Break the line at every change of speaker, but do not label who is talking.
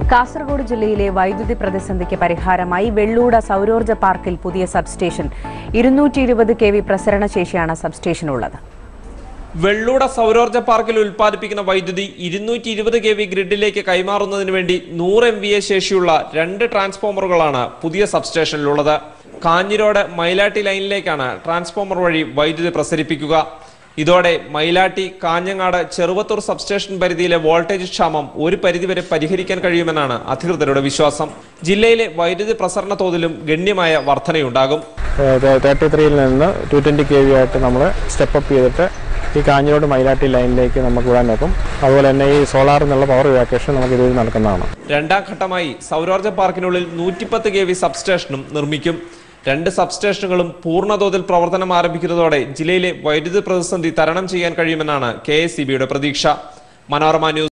കാസർഗോഡ് ജില്ലയിലെ വൈദ്യുതി പ്രതിസന്ധിക്ക് പരിഹാരമായി വെള്ളൂട സൗരോർജ്ജ പാർക്കിൽ പുതിയ സബ്സ്റ്റേഷൻ ഇരുന്നൂറ്റി ഇരുപത് കെ വി പ്രസരണ ശേഷിയാണ് സബ്സ്റ്റേഷനുള്ളത്
വെള്ളൂട സൗരോർജ്ജ പാർക്കിൽ ഉൽപ്പാദിപ്പിക്കുന്ന വൈദ്യുതി ഇരുന്നൂറ്റി ഇരുപത് കെ വി ഗ്രിഡിലേക്ക് കൈമാറുന്നതിന് വേണ്ടി നൂറ് എം വി എ ശേഷിയുള്ള രണ്ട് ട്രാൻസ്ഫോമറുകളാണ് പുതിയ സബ്സ്റ്റേഷനിലുള്ളത് കാഞ്ഞിരോട് മൈലാട്ടി ലൈനിലേക്കാണ് ട്രാൻസ്ഫോമർ വഴി വൈദ്യുതി പ്രസരിപ്പിക്കുക ഇതോടെ മൈലാട്ടി കാഞ്ഞങ്ങാട് ചെറുവത്തൂർ സബ്സ്റ്റേഷൻ പരിധിയിലെ വോൾട്ടേജ് ക്ഷാമം ഒരു പരിധിവരെ പരിഹരിക്കാൻ കഴിയുമെന്നാണ് അധികൃതരുടെ വിശ്വാസം ജില്ലയിലെ വൈദ്യുതി പ്രസരണ തോതിലും ഗണ്യമായ വർധനയുണ്ടാകും
തേർട്ടി ത്രീയിൽ നിന്ന് ടു ട്വൻറ്റി കെ വി ആയിട്ട് നമ്മൾ സ്റ്റെപ്പ് അപ്പ് ചെയ്തിട്ട് ഈ കാഞ്ഞിരോട് മൈലാട്ടി ലൈനിലേക്ക് നമുക്ക് വിടാൻ നോക്കും അതുപോലെ തന്നെ ഈ സോളാറിൽ നിന്നുള്ള പവർ ഇവാക്വേഷൻ നമുക്ക് ഇതുവഴി നടക്കുന്നതാണ്
രണ്ടാം ഘട്ടമായി സൗരോർജ്ജ പാർക്കിനുള്ളിൽ നൂറ്റിപ്പത്ത് കെ വി സബ്സ്റ്റേഷനും നിർമ്മിക്കും രണ്ട് സബ്സ്റ്റേഷനുകളും പൂർണ്ണതോതിൽ പ്രവർത്തനം ആരംഭിക്കുന്നതോടെ ജില്ലയിലെ വൈദ്യുതി പ്രതിസന്ധി തരണം ചെയ്യാൻ കഴിയുമെന്നാണ് കെ പ്രതീക്ഷ മനോരമ ന്യൂസ്